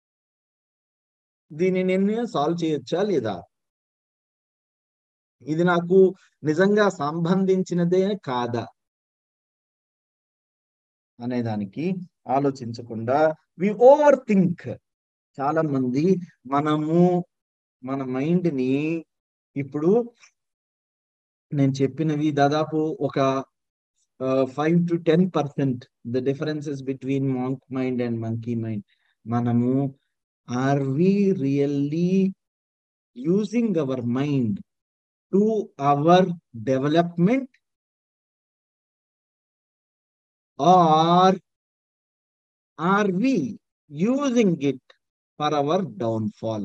దీన్ని నేను సాల్వ్ చేయొచ్చా లేదా ఇది నాకు నిజంగా సంబంధించినదే కాదా అనేదానికి ఆలోచించకుండా వి ఓవర్ థింక్ చాలా మంది మనము మన మైండ్ ని ఇప్పుడు నేను చెప్పినవి దాదాపు ఒక five to ten percent the differences between monk mind and monkey mind మనము are we really using our mind to our development are are we using it for our downfall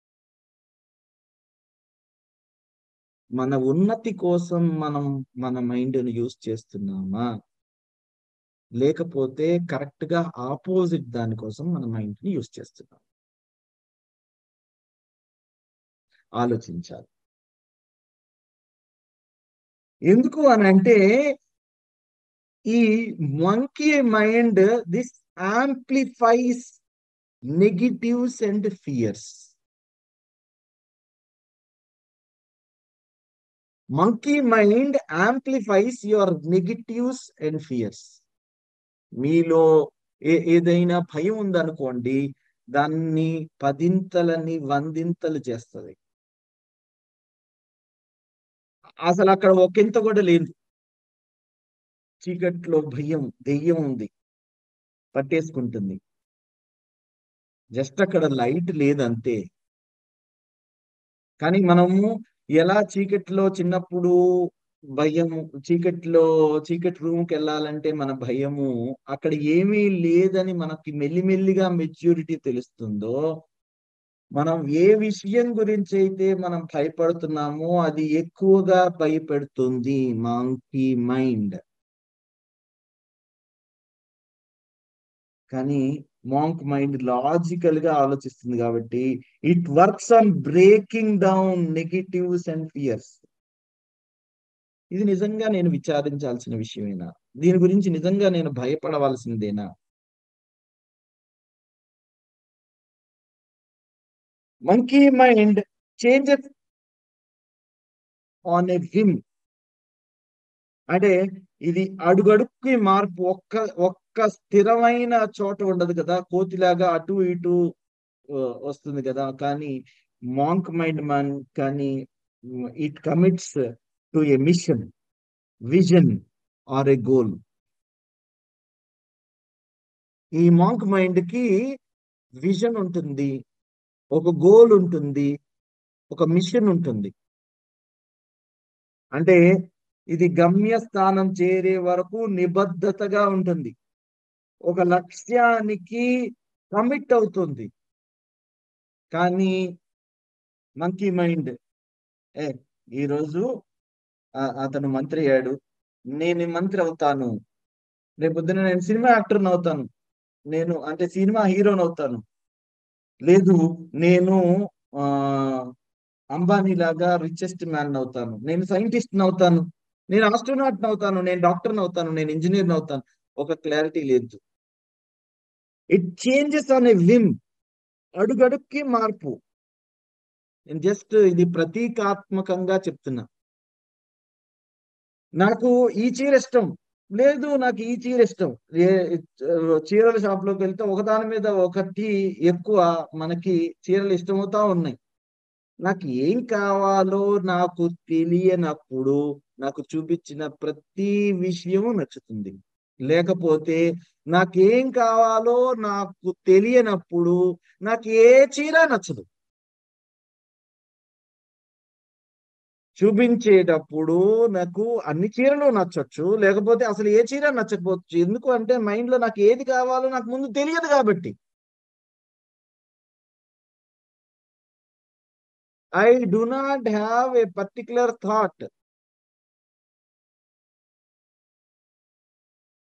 మన ఉన్నతి కోసం మనం మన మైండ్ను యూజ్ చేస్తున్నామా లేకపోతే కరెక్ట్ గా opposite దానికోసం మన మైండ్ ని యూజ్ చేస్తున్నాం ఆలోచించాలి ఎందుకు అని అంటే ఈ monkey mind this amplifies negatives and fears monkey mind amplifies your negatives and fears మీలో ఏ ఏదైనా భయం ఉందనుకోండి దాన్ని పదింతలని వందింతలు చేస్తుంది అసలు అక్కడ ఒకంత కూడా లేదు చీకట్లో భయం దెయ్యం ఉంది పట్టేసుకుంటుంది జస్ట్ అక్కడ లైట్ లేదంతే కానీ మనము ఎలా చీకట్లో చిన్నప్పుడు భయము చీకట్లో చీకటి రూమ్కి వెళ్ళాలంటే మన భయము అక్కడ ఏమీ లేదని మనకి మెల్లిమెల్లిగా మెచ్యూరిటీ తెలుస్తుందో మనం ఏ విషయం గురించి అయితే మనం భయపడుతున్నామో అది ఎక్కువగా భయపెడుతుంది మంకీ మైండ్ కానీ మాంక్ మైండ్ లాజికల్ గా ఆలోచిస్తుంది కాబట్టి it works on breaking down negatives and fears ఇది నిజంగా నేను విచారించాల్సిన విషయమేనా దీని గురించి నిజంగా నేను భయపడవలసిందేనా monkey mind changes on a whim అంటే ఇది అడుగడుక్కి మార్పు ఒక్క ఒక్క స్థిరమైన చోట ఉండదు కదా కోతిలాగా అటు ఇటు వస్తుంది కదా కానీ మాంక్ మైండ్ మన్ కానీ it commits to a mission vision or a goal ఈ మాంక్ మైండ్ కి విజన్ ఉంటుంది ఒక గోల్ ఉంటుంది ఒక మిషన్ ఉంటుంది అంటే ఇది గమ్యస్థానం చేరే వరకు నిబద్ధతగా ఉంటుంది ఒక లక్ష్యానికి కమిట్ అవుతుంది కానీ మంకీ మైండ్ ఏ ఈరోజు అతను మంత్రి అయ్యాడు నేను మంత్రి అవుతాను రేపొద్దున నేను సినిమా యాక్టర్ని అవుతాను నేను అంటే సినిమా హీరోని అవుతాను లేదు నేను ఆ అంబానీ లాగా రిచెస్ట్ మ్యాన్ అవుతాను నేను సైంటిస్ట్ అవుతాను నేను ఆస్ట్రోనాట్ అవుతాను నేను డాక్టర్ అవుతాను నేను ఇంజనీర్ అవుతాను ఒక క్లారిటీ లేదు it changes on a whim అడుగడుక్కి మార్పు నేను జస్ట్ ఇది ప్రతీకాత్మకంగా చెప్తున్నా నాకు ఈ చీర ఇష్టం లేదు నాకు ఈ చీర ఇష్టం చీరల షాప్ లోకి వెళ్తే ఒకదాని మీద ఒకటి ఎక్కువ మనకి చీరలు ఇష్టమవుతా ఉన్నాయి నాకు ఏం కావాలో నాకు తెలియనప్పుడు నాకు చూపించిన ప్రతి విషయము నచ్చుతుంది లేకపోతే నాకేం కావాలో నాకు తెలియనప్పుడు నాకు ఏ చీర నచ్చదు చూపించేటప్పుడు నాకు అన్ని చీరలు నచ్చచ్చు లేకపోతే అసలు ఏ చీర నచ్చకపోవచ్చు ఎందుకు అంటే మైండ్ లో నాకు ఏది కావాలో నాకు ముందు తెలియదు కాబట్టి I do not have a particular thought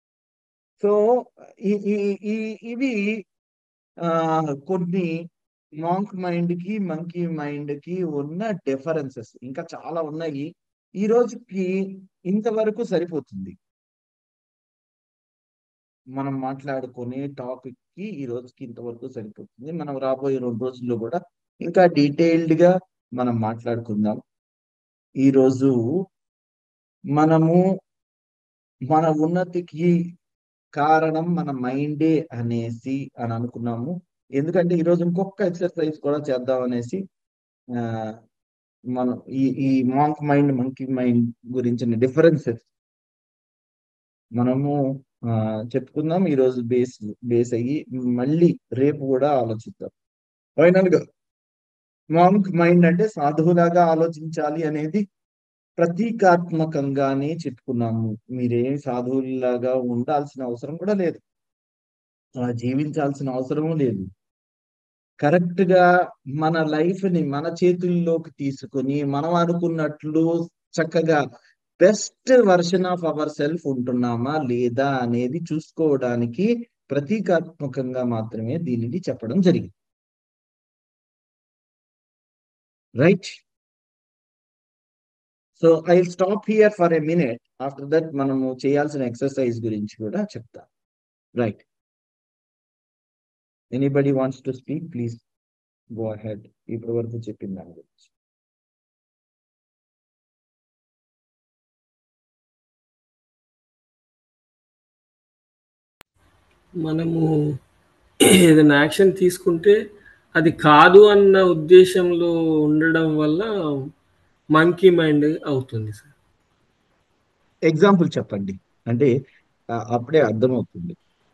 so ఇవి కొన్ని మాంక్ మైండ్ కి మంకీ మైండ్ కి ఉన్న డిఫరెన్సెస్ ఇంకా చాలా ఉన్నాయి ఈ రోజుకి ఇంతవరకు సరిపోతుంది మనం మాట్లాడుకునే టాపిక్ కి ఈ రోజుకి ఇంతవరకు సరిపోతుంది మనం రాబోయే రెండు రోజుల్లో కూడా ఇంకా డీటెయిల్డ్ గా మనం మాట్లాడుకుందాం ఈ రోజు మనము మన ఉన్నతికి కారణం మన మైండే అనేసి అని అనుకున్నాము ఎందుకంటే ఈరోజు ఇంకొక ఎక్సర్సైజ్ కూడా చేద్దాం అనేసి ఆ మనం ఈ ఈ మాంక్ మైండ్ మంకీ మైండ్ గురించిన డిఫరెన్సెస్ మనము ఆ చెప్పుకుందాం ఈరోజు బేస్ బేస్ అయ్యి మళ్ళీ రేపు కూడా ఆలోచిద్దాం ఫైనల్ గా మాంక్ మైండ్ అంటే సాధువులాగా ఆలోచించాలి అనేది ప్రతీకాత్మకంగానే చెప్పుకున్నాము మీరేం సాధువులాగా ఉండాల్సిన అవసరం కూడా లేదు అలా జీవించాల్సిన అవసరం లేదు కరెక్ట్ గా మన లైఫ్ ని మన చేతుల్లోకి తీసుకొని మనం అనుకున్నట్లు చక్కగా best version of our self ఉంటున్నామా లేదా అనేది చూసుకోవడానికి ప్రతీకాత్మకంగా మాత్రమే దీనిని చెప్పడం జరిగింది right so I stop here for a minute after that మనము చేయాల్సిన ఎక్సర్సైజ్ గురించి కూడా చెప్తా right anybody wants to speak please go ahead ఇప్పటి వరకు చెప్పిన దాని గురించి మనము ఏదైనా యాక్షన్ తీసుకుంటే అది కాదు అన్న ఉద్దేశంలో ఉండడం వల్ల మంకీ మైండ్ అవుతుంది సార్ ఎగ్జాంపుల్ చెప్పండి అంటే ఆ, అప్పుడే అర్థమవుతుంది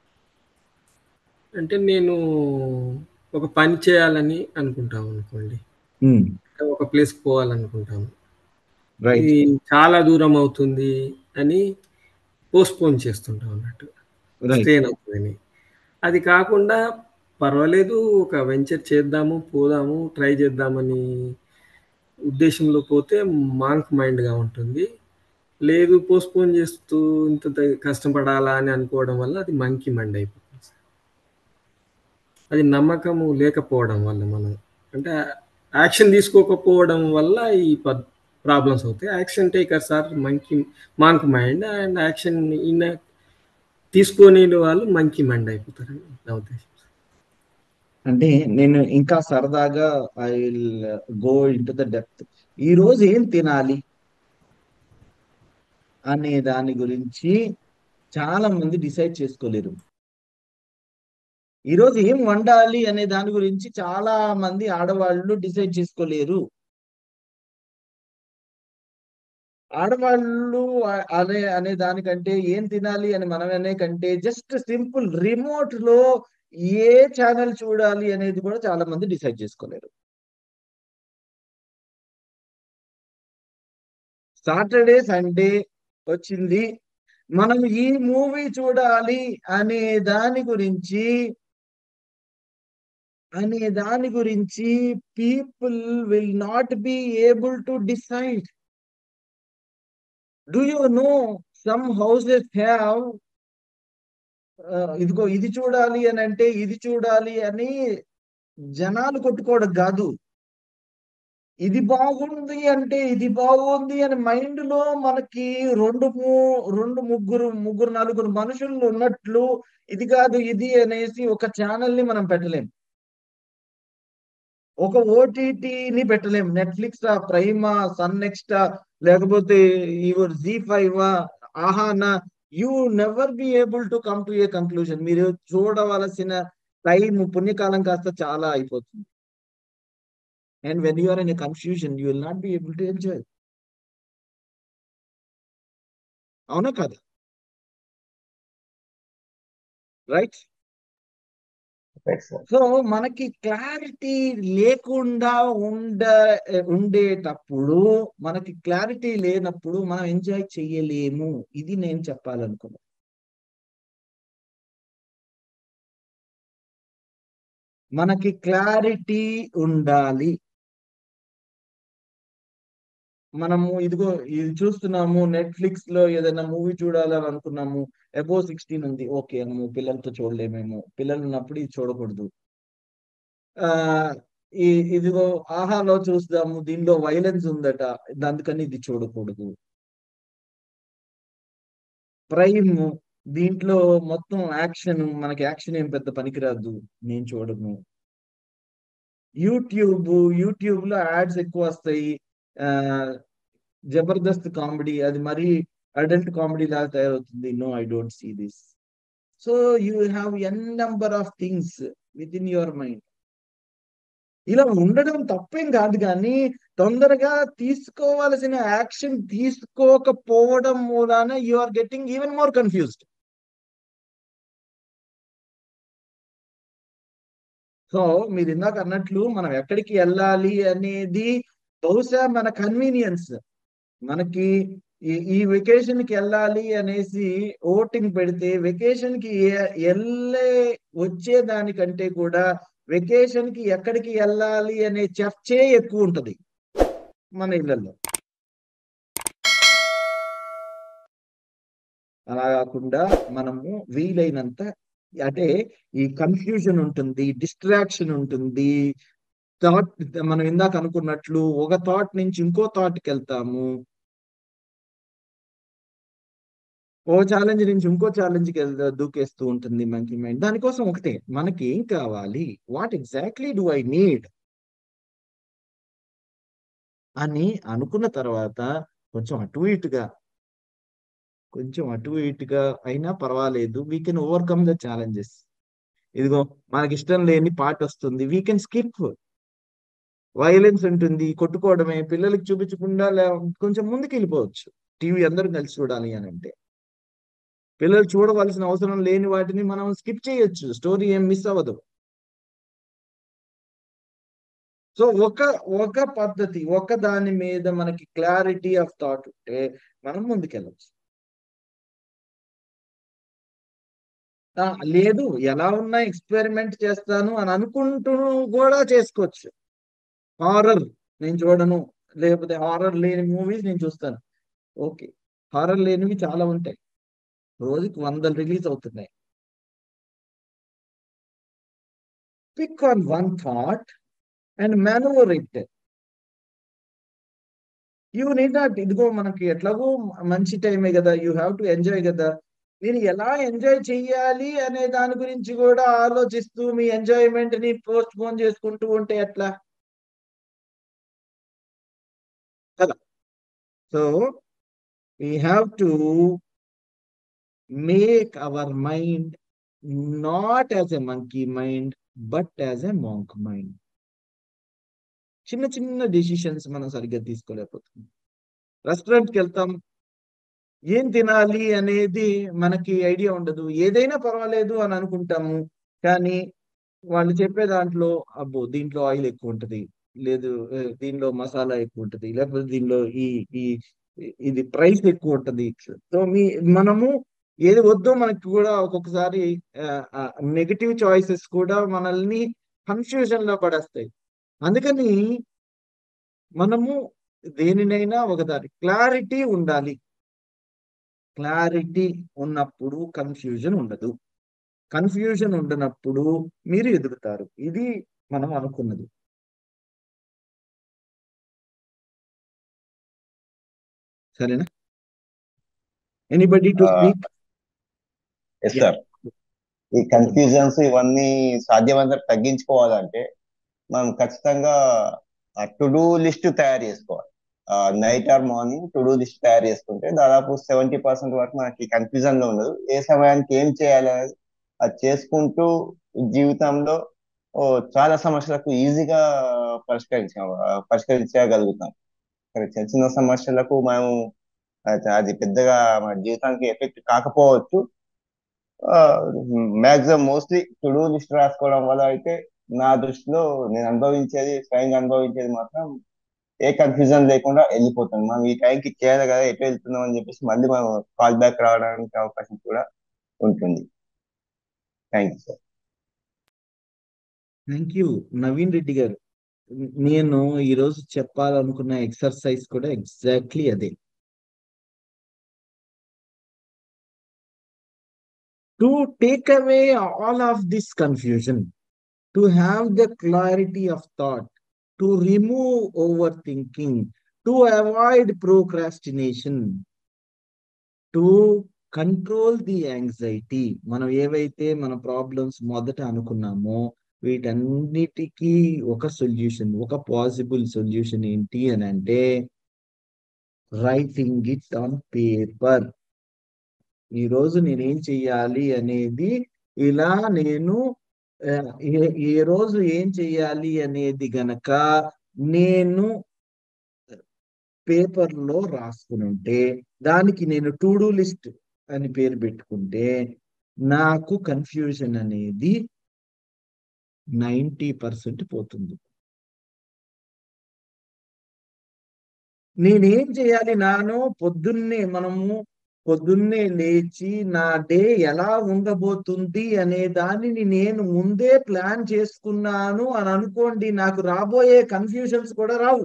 అంటే నేను ఒక పని చేయాలని అనుకుంటాం అనుకోండి ఒక ప్లేస్కి పోవాలనుకుంటాము రైట్ ఇది చాలా దూరం అవుతుంది అని పోస్ట్పోన్ చేస్తుంటాం అన్నట్టు రైట్ స్ట్రెయిన్ అవుతుందని అది కాకుండా పర్వాలేదు ఒక వెంచర్ చేద్దాము పోదాము ట్రై చేద్దామని ఉద్దేశంలో పోతే మాంక్ మైండ్గా ఉంటుంది లేదు పోస్ట్పోన్ చేస్తూ ఇంత ద- కష్టపడాలా అని అనుకోవడం వల్ల అది మంకీ మైండ్ అయిపోతుంది సార్. అది నమ్మకము లేకపోవడం వల్ల మనం అంటే యాక్షన్ తీసుకోకపోవడం వల్ల ఈ ప్రాబ్లమ్స్ అవుతాయి action takers are monkey monk mind and action in తీసుకొని వాళ్ళు మంకీ మైండ్ అయిపోతారని నా ఉద్దేశం అంటే నేను ఇంకా సరదాగా I will go into the depth ఈ రోజు ఏం తినాలి అనే దాని గురించి చాలా మంది డిసైడ్ చేసుకోలేరు ఈ రోజు ఏం వండాలి అనే దాని గురించి చాలా మంది ఆడవాళ్ళు డిసైడ్ చేసుకోలేరు ఆడవాళ్ళు ఆ- అనే అనే దానికంటే ఏం తినాలి అని మనం అనే కంటే జస్ట్ సింపుల్ రిమోట్ లో ఏ ఛానల్ చూడాలి అనేది కూడా చాలా మంది డిసైడ్ చేసుకోలేరు సాటర్డే సండే వచ్చింది మనం ఈ మూవీ చూడాలి అనే దాని గురించి అనే దాని గురించి people will not be able to decide do you know some houses have ఇదిగో ఇది చూడాలి అని అంటే ఇది చూడాలి అని జనాలు కొట్టుకోవడం కాదు ఇది బాగుంది అంటే ఇది బాగుంది అని మైండ్ లో మనకి రెండు ము- రెండు ముగ్గురు ముగ్గురు నలుగురు మనుషులు ఉన్నట్లు ఇది కాదు ఇది అనేసి ఒక ఛానల్ ని మనం పెట్టలేం ఒక ఓటీటీని పెట్టలేం నెట్ఫ్లిక్స్ ప్రైమా సన్ నెక్స్ట్ లేకపోతే యువర్ జీ ఫైవ్ ఆహానా you never be able to come to a conclusion మీరు చూడవలసిన టైం పుణ్యకాలం కాస్త చాలా అయిపోతుంది and when you are in confusion you will not be able to enjoy అవునా కదా రైట్ సో మనకి క్లారిటీ లేకుండా ఉండ ఉండేటప్పుడు మనకి క్లారిటీ లేనప్పుడు మనం ఎంజాయ్ చెయ్యలేము ఇది నేను చెప్పాలనుకున్నా మనకి క్లారిటీ ఉండాలి మనము ఇదిగో ఇది చూస్తున్నాము నెట్ఫ్లిక్స్ లో ఏదైనా మూవీ చూడాలని అనుకున్నాము అబో సిక్స్టీన్ ఉంది ఓకే మనము పిల్లలతో చూడలేమేమో పిల్లలు ఉన్నప్పుడు ఇది చూడకూడదు ఆ ఈ ఇదిగో ఆహాలో చూద్దాము దీనిలో వైలెన్స్ ఉందట అందుకని ఇది చూడకూడదు ప్రైమ్ దీంట్లో మొత్తం యాక్షన్ మనకి యాక్షన్ ఏం పెద్ద పనికిరాదు నేను చూడను యూట్యూబ్ యూట్యూబ్ లో యాడ్స్ ఎక్కువ వస్తాయి ఆ జబర్దస్త్ కామెడీ అది మరీ అడల్ట్ కామెడీ లాగా తయారవుతుంది no I don't see this so you have n number of things with in your mind ఇలా ఉండడం తప్పేం కాదు కానీ తొందరగా తీసుకోవాల్సిన యాక్షన్ తీసుకోకపోవడం మూలాన you are getting even more confused so మీరు ఇందాక అన్నట్లు మనం ఎక్కడికి వెళ్ళాలి అనేది బహుశా మన కన్వీనియన్స్ మనకి ఈ వెకేషన్ కి వెళ్ళాలి అనేసి ఓటింగ్ పెడితే వెకేషన్ కి వెళ్ళే వచ్చే దానికంటే కూడా వెకేషన్ కి ఎక్కడికి వెళ్ళాలి అనే చర్చే ఎక్కువ ఉంటది మన ఇళ్లలో అలా కాకుండా మనము వీలైనంత అంటే ఈ కన్ఫ్యూజన్ ఉంటుంది డిస్ట్రాక్షన్ ఉంటుంది థాట్ మనం ఇందాక అనుకున్నట్లు ఒక థాట్ నుంచి ఇంకో థాట్కి వెళ్తాము ఓ ఛాలెంజ్ నుంచి ఇంకో ఛాలెంజ్కి వెళ్తా దూకేస్తూ ఉంటుంది మనకి మైండ్ దానికోసం ఒకటే మనకి ఏం కావాలి what exactly do I need అని అనుకున్న తర్వాత కొంచెం అటు ఇటుగా కొంచెం అటు ఇటుగా అయినా పర్వాలేదు we can overcome the challenges ఇదిగో మనకి ఇష్టం లేని పాట వస్తుంది వీ కెన్ స్కిప్ వైలెన్స్ ఉంటుంది కొట్టుకోవడమే పిల్లలకి చూపించకుండా కొంచెం ముందుకు వెళ్ళిపోవచ్చు టీవీ అందరూ కలిసి చూడాలి అని అంటే పిల్లలు చూడవలసిన అవసరం లేని వాటిని మనం స్కిప్ చేయొచ్చు స్టోరీ ఏం మిస్ అవ్వదు సో ఒక ఒక పద్ధతి ఒక దాని మీద మనకి క్లారిటీ ఆఫ్ థాట్ ఉంటే మనం ముందుకెళ్ళచ్చు లేదు ఎలా ఉన్నా ఎక్స్పెరిమెంట్ చేస్తాను అని అనుకుంటూ కూడా చేసుకోవచ్చు హారర్ నేను చూడను లేకపోతే హారర్ లేని మూవీస్ నేను చూస్తాను ఓకే హారర్ లేనివి చాలా ఉంటాయి రోజుకి వందలు రిలీజ్ అవుతున్నాయి pick on one thought and manoeuvre it you need not ఇదిగో మనకి ఎట్లాగో మంచి టైమే కదా యూ హ్యావ్ టు ఎంజాయ్ కదా మీరు ఎలా ఎంజాయ్ చెయ్యాలి అనే దాని గురించి కూడా ఆలోచిస్తూ మీ ఎంజాయ్మెంట్ ని పోస్ట్ పోన్ చేసుకుంటూ ఉంటే ఎట్లా కదా so we have to make our mind not as a monkey mind but as a monk mind చిన్న చిన్న డెసిషన్స్ మనం సరిగ్గా తీసుకోలేకపోతున్నాం రెస్టారెంట్కి వెళ్తాం ఏం తినాలి అనేది మనకి ఐడియా ఉండదు ఏదైనా పర్వాలేదు అని అనుకుంటాము కానీ వాళ్ళు చెప్పే దాంట్లో అబ్బో దీంట్లో ఆయిల్ ఎక్కువ ఉంటది లేదు దీనిలో మసాలా ఎక్కువ ఉంటది లేకపోతే దీనిలో ఈ ఈ ఇది ప్రైస్ ఎక్కువ ఉంటది సో మీ మనము ఏది వద్దో మనకి కూడా ఒక్కొక్కసారి నెగిటివ్ చాయిసెస్ కూడా మనల్ని కన్ఫ్యూజన్ లో పడేస్తాయి అందుకని మనము దేనినైనా ఒకదాని క్లారిటీ ఉండాలి క్లారిటీ ఉన్నప్పుడు కన్ఫ్యూజన్ ఉండదు కన్ఫ్యూజన్ ఉండనప్పుడు మీరు ఎదుగుతారు ఇది మనం అనుకున్నది సరేనా anybody to speak yes sir ఈ కన్ఫ్యూజన్స్ ఇవన్నీ సాధ్యమైనంత తగ్గించుకోవాలంటే మనం ఖచ్చితంగా టు డూ లిస్ట్ తయారు చేసుకోవాలి night or morning to do list తయారు చేసుకుంటే దాదాపు సెవెంటీ పర్సెంట్ వరకు మనకి కన్ఫ్యూజన్ లో ఉండదు ఏ సమయానికి ఏం చేయాలి అనేది అది చేసుకుంటూ జీవితంలో చాలా సమస్యలకు ఈజీగా పరిష్కరించ పరిష్కరించగలుగుతాం చిన్న చిన్న సమస్యలకు మేము అది పెద్దగా మన జీవితానికి ఎఫెక్ట్ కాకపోవచ్చు maximum mostly to do list రాసుకోవడం వల్ల అయితే నా దృష్టిలో నేను అనుభవించేది స్వయంగా అనుభవించేది మాత్రం ఏ కన్ఫ్యూజన్ లేకుండా వెళ్ళిపోతాం మనం ఈ టైంకి చేయాలి కదా ఎటు వెళ్తున్నాం అని చెప్పేసి మళ్ళీ మనం కాల్ బ్యాక్ రావడానికి అవకాశం కూడా ఉంటుంది thank you sir thank you Naveen Reddy గారు నేను ఈరోజు చెప్పాలనుకున్న ఎక్సర్సైజ్ కూడా ఎగ్జాక్ట్లీ అదే to take away all of this confusion to have the clarity of thought to remove over thinking to avoid procrastination to control the anxiety మనం ఏవైతే మన problems మొదట అనుకున్నామో వీటన్నిటికీ ఒక సొల్యూషన్ ఒక పాసిబుల్ సొల్యూషన్ ఏంటి అని అంటే రైటింగ్ ఇట్ ఆన్ పేపర్ ఈ రోజు నేనేం చెయ్యాలి అనేది ఇలా నేను ఆ, ఏ- ఈ రోజు ఏం చెయ్యాలి అనేది గనక నేను పేపర్ లో రాసుకుని ఉంటే దానికి నేను టు డూ లిస్ట్ అని పేరు పెట్టుకుంటే నాకు కన్ఫ్యూజన్ అనేది నైంటీ పర్సెంట్ పోతుంది నేనేం చేయాలి నాను పొద్దున్నే మనము పొద్దున్నే లేచి నా డే ఎలా ఉండబోతుంది అనే దానిని నేను ముందే ప్లాన్ చేసుకున్నాను అని అనుకోండి నాకు రాబోయే కన్ఫ్యూజన్స్ కూడా రావు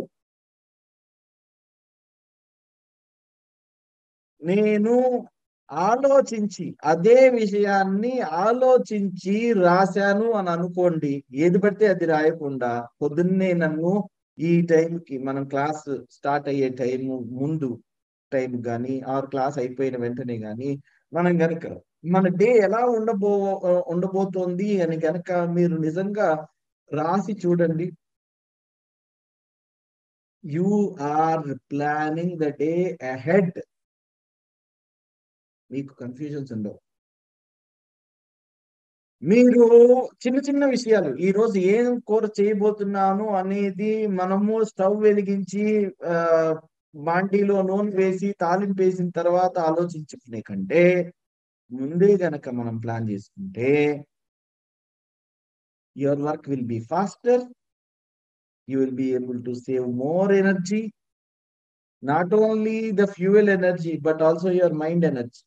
నేను ఆలోచించి అదే విషయాన్ని ఆలోచించి రాశాను అని అనుకోండి ఏది పడితే అది రాయకుండా పొద్దున్నే నన్ను ఈ టైంకి మనం క్లాస్ స్టార్ట్ అయ్యే టైం ముందు టైం కానీ ఆర్ క్లాస్ అయిపోయిన వెంటనే కానీ మనం గనక మన డే ఎలా ఉండబో ఉండబోతోంది అని గనక మీరు నిజంగా రాసి చూడండి you are planning the day ahead మీకు కన్ఫ్యూజన్స్ ఉండవు మీరు చిన్న చిన్న విషయాలు ఈ రోజు ఏం కూర చేయబోతున్నాను అనేది మనము స్టవ్ వెలిగించి ఆ బాండీలో నూనె వేసి తాలింపు వేసిన తర్వాత ఆలోచించుకునే కంటే ముందే గనక మనం ప్లాన్ చేసుకుంటే your work will be faster you will be able to save more energy not only the fuel energy but also your mind energy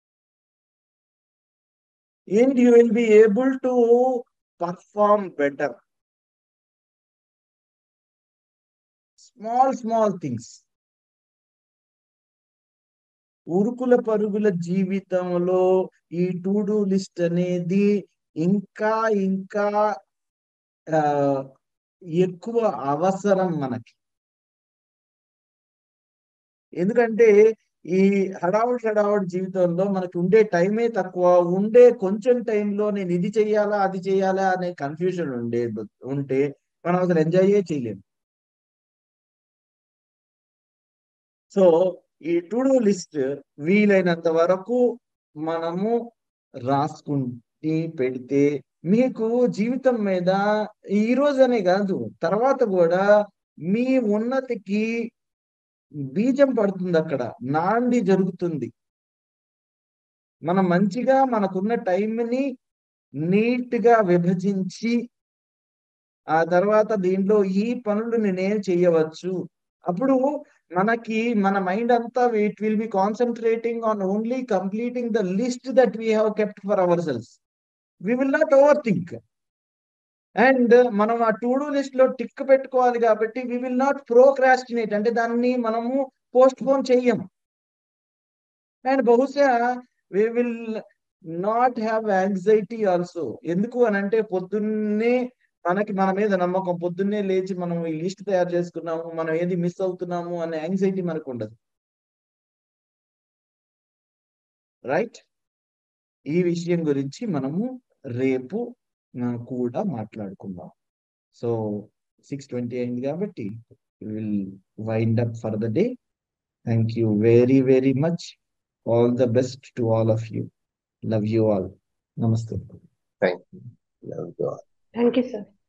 and you will be able to perform better. Small, small things. ఉరుకుల పరుగుల జీవితంలో ఈ to do list అనేది ఇంకా ఇంకా ఆ, ఎక్కువ అవసరం మనకి ఎందుకంటే ఈ హడావుడి హడావుడి జీవితంలో మనకి ఉండే టైమే తక్కువ ఉండే కొంచెం టైంలో నేను ఇది చెయ్యాలా అది చెయ్యాలా అనే కన్ఫ్యూజన్ ఉండే ఉంటే మనం అసలు ఎంజాయే చేయలేము సో ఈ టు డూ లిస్ట్ వీలైనంత వరకు మనము రాసుకుంటే పెడితే మీకు జీవితం మీద ఈ రోజనే కాదు తర్వాత కూడా మీ ఉన్నతికి బీజం పడుతుంది అక్కడ నాంది జరుగుతుంది మనం మంచిగా మనకున్న టైంని నీట్ గా విభజించి ఆ తర్వాత దీంట్లో ఈ పనులు నేనేం చేయవచ్చు అప్పుడు మనకి మన మైండ్ అంతా it will be concentrating on only completing the list that we have kept for ourselves we will not over think and మనం ఆ టు డూ లిస్ట్ లో టిక్ పెట్టుకోవాలి కాబట్టి వి విల్ నాట్ ప్రోక్రాస్టినేట్ అంటే దాన్ని మనము పోస్ట్ పోన్ చెయ్యం and బహుశా we will not have anxiety also ఎందుకు అని అంటే పొద్దున్నే మనకి మన మీద నమ్మకం పొద్దున్నే లేచి మనం ఈ లిస్ట్ తయారు చేసుకున్నాము మనం ఏది మిస్ అవుతున్నాము అనే యాంగ్జైటీ మనకు ఉండదు రైట్ ఈ విషయం గురించి మనము రేపు ఆ, కూడా మాట్లాడుకుందాం సో సిక్స్ ట్వంటీ అయింది కాబట్టి will wind up for the day thank you very very much all the best to all of you love you all నమస్తే thank you thank you sir